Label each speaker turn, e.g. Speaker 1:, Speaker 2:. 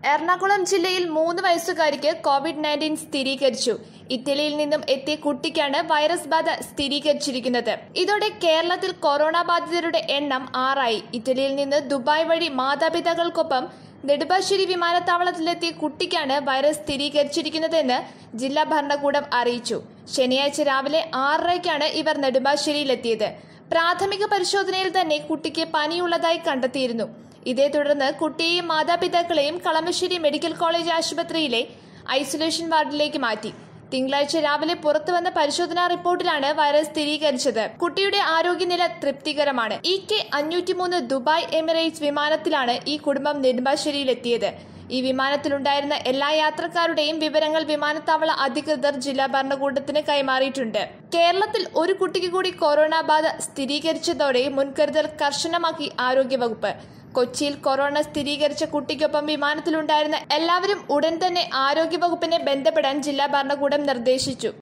Speaker 1: എറണാകുളം ജില്ലയിൽ മൂന്ന് വയസ്സുകാരിക്ക് Covid nineteen സ്ഥിരീകരിച്ചു ഇറ്റലിയിൽ നിന്നും എത്തിയ കുട്ടിക്കാണ് വൈറസ് ബാധ സ്ഥിരീകരിച്ചിരിക്കുന്നത് ഇതോടെ കേരളത്തിൽ കൊറോണ ബാധിതരുടെ എണ്ണം ആറായി ഇറ്റലിയിൽ നിന്ന് ദുബായ് വഴി മാതാപിതാക്കൾക്കൊപ്പം നെടുമ്പാശ്ശേരി വിമാനത്താവളത്തിലെത്തിയ കുട്ടിക്കാണ് വൈറസ് സ്ഥിരീകരിച്ചിരിക്കുന്നതെന്ന് ജില്ലാ ഭരണകൂടം അറിയിച്ചു ശനിയാഴ്ച രാവിലെ ആറരയ്ക്കാണ് ഇവർ നെടുമ്പാശ്ശേരിയിലെത്തിയത് പ്രാഥമിക പരിശോധനയിൽ തന്നെ കുട്ടിക്ക് പനിയുള്ളതായി കണ്ടെത്തിയിരുന്നു ഇതേ തുടർന്ന് കുട്ടിയെയും മാതാപിതാക്കളെയും കളമശ്ശേരി മെഡിക്കൽ കോളേജ് ആശുപത്രിയിലെ ഐസൊലേഷൻ വാർഡിലേക്ക് മാറ്റി തിങ്കളാഴ്ച രാവിലെ പുറത്തുവന്ന പരിശോധനാ റിപ്പോർട്ടിലാണ് വൈറസ് സ്ഥിരീകരിച്ചത് കുട്ടിയുടെ ആരോഗ്യനില തൃപ്തികരമാണ് ഇ കെ അഞ്ഞൂറ്റിമൂന്ന് ദുബായ് എമിറേറ്റ്സ് വിമാനത്തിലാണ് ഈ കുടുംബം നെടുമ്പാശ്ശേരിയിലെത്തിയത് ഈ വിമാനത്തിലുണ്ടായിരുന്ന എല്ലാ യാത്രക്കാരുടെയും വിവരങ്ങൾ വിമാനത്താവള അധികൃതർ ജില്ലാ ഭരണകൂടത്തിന് കൈമാറിയിട്ടുണ്ട് കേരളത്തിൽ ഒരു കുട്ടിക്ക് കൂടി കൊറോണ ബാധ സ്ഥിരീകരിച്ചതോടെ മുൻകരുതൽ കർശനമാക്കി ആരോഗ്യവകുപ്പ് കൊച്ചിയിൽ കൊറോണ സ്ഥിരീകരിച്ച കുട്ടിക്കൊപ്പം വിമാനത്തിലുണ്ടായിരുന്ന എല്ലാവരും ഉടൻ തന്നെ ആരോഗ്യവകുപ്പിനെ ബന്ധപ്പെടാൻ ജില്ലാ ഭരണകൂടം നിർദ്ദേശിച്ചു